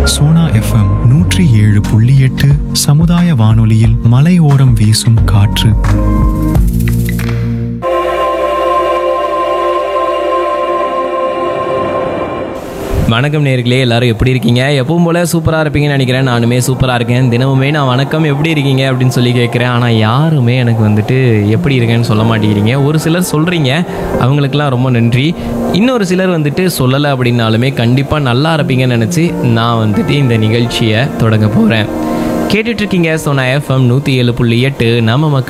Sona FM நூற்றி ஏழு புள்ளி எட்டு சமுதாய வானொலியில் மலையோரம் வீசும் காற்று வணக்கம் நேர்களே எல்லாரும் எப்படி இருக்கீங்க எப்பவும் போல சூப்பராக இருப்பீங்கன்னு நினைக்கிறேன் நானுமே சூப்பராக இருக்கேன் தினமுமே நான் வணக்கம் எப்படி இருக்கீங்க அப்படின்னு சொல்லி கேட்குறேன் ஆனால் யாருமே எனக்கு வந்துட்டு எப்படி இருக்கேன்னு சொல்ல மாட்டேங்கிறீங்க ஒரு சிலர் சொல்கிறீங்க அவங்களுக்கெல்லாம் ரொம்ப நன்றி இன்னொரு சிலர் வந்துட்டு சொல்லலை அப்படின்னாலுமே கண்டிப்பாக நல்லா இருப்பீங்கன்னு நினச்சி நான் வந்துட்டு இந்த நிகழ்ச்சியை தொடங்க போகிறேன் கேட்டுட்டு இருக்கீங்க சோனா எஃப்எம் நூற்றி ஏழு புள்ளி எட்டு நம்ம மக்கள்